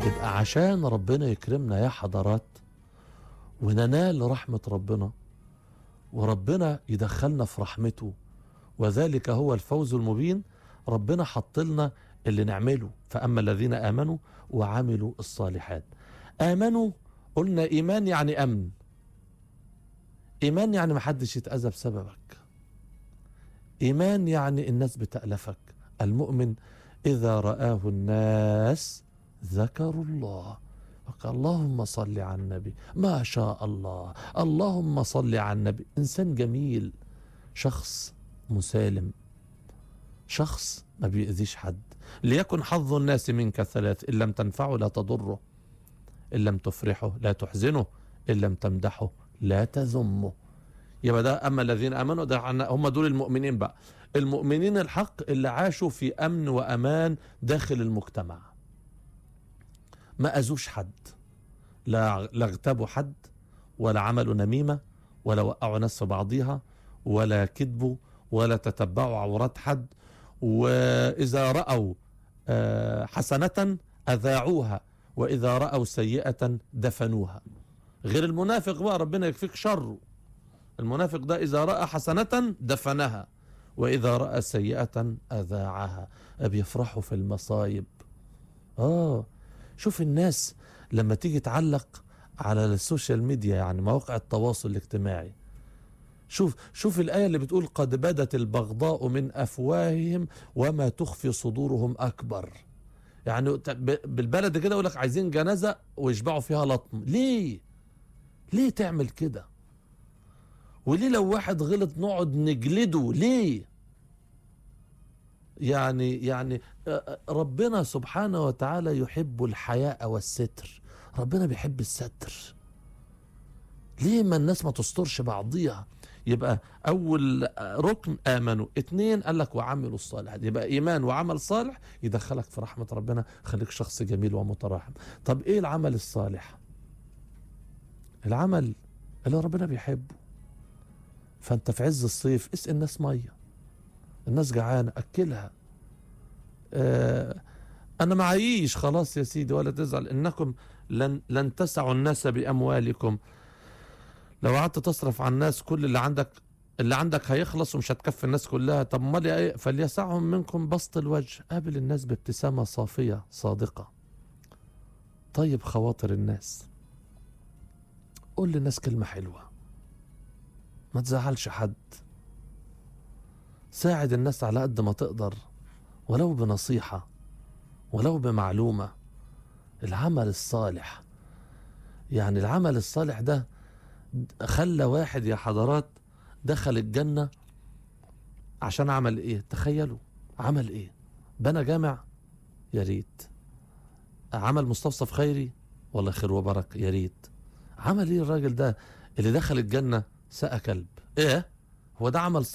يبقى عشان ربنا يكرمنا يا حضرات وننال رحمة ربنا وربنا يدخلنا في رحمته وذلك هو الفوز المبين ربنا حط لنا اللي نعمله فأما الذين آمنوا وعملوا الصالحات آمنوا قلنا إيمان يعني أمن إيمان يعني محدش يتأذى بسببك إيمان يعني الناس بتألفك المؤمن إذا رآه الناس ذكروا الله فقال اللهم صل على النبي ما شاء الله اللهم صل على النبي إنسان جميل شخص مسالم شخص ما بيأذيش حد ليكن حظ الناس منك ثلاث إن لم تنفعه لا تضره إن لم تفرحه لا تحزنه إن لم تمدحه لا تذمه يبقى ده أما الذين آمنوا ده هم دول المؤمنين بقى المؤمنين الحق اللي عاشوا في أمن وأمان داخل المجتمع ما أذوش حد لا لا اغتابوا حد ولا عملوا نميمة ولا وقعوا ناس في بعضيها ولا كذبوا ولا تتبعوا عورات حد وإذا رأوا حسنة أذاعوها وإذا رأوا سيئة دفنوها غير المنافق بقى ربنا يكفيك شره المنافق ده إذا رأى حسنة دفنها وإذا رأى سيئة أذاعها بيفرحوا في المصايب آه شوف الناس لما تيجي تعلق على السوشيال ميديا يعني مواقع التواصل الاجتماعي شوف شوف الآية اللي بتقول قد بدت البغضاء من أفواههم وما تخفي صدورهم أكبر يعني بالبلد كده يقول لك عايزين جنازة ويشبعوا فيها لطم ليه ليه تعمل كده وليه لو واحد غلط نقعد نجلده ليه يعني يعني ربنا سبحانه وتعالى يحب الحياء والستر ربنا بيحب الستر ليه ما الناس ما تسترش بعضيها يبقى اول ركن امنوا اتنين قال لك وعملوا الصالحات يبقى ايمان وعمل صالح يدخلك في رحمه ربنا خليك شخص جميل ومتراحم طب ايه العمل الصالح العمل اللي ربنا بيحبه فانت في عز الصيف اسقي الناس ميه الناس جعانه اكلها آه انا معيش خلاص يا سيدي ولا تزعل انكم لن لن تسعوا الناس باموالكم لو قعدت تصرف على الناس كل اللي عندك اللي عندك هيخلص ومش هتكفي الناس كلها طب امال ايه فليسعهم منكم بسط الوجه قابل الناس بابتسامه صافيه صادقه طيب خواطر الناس قول للناس كلمه حلوه ما تزعلش حد ساعد الناس على قد ما تقدر ولو بنصيحة ولو بمعلومة العمل الصالح يعني العمل الصالح ده خلى واحد يا حضرات دخل الجنة عشان عمل ايه تخيلوا عمل ايه بنى جامع يا ريت عمل مستوصف خيري والله خير وبركة يا ريت عمل ايه الراجل ده اللي دخل الجنة سقى كلب ايه هو ده عمل صالح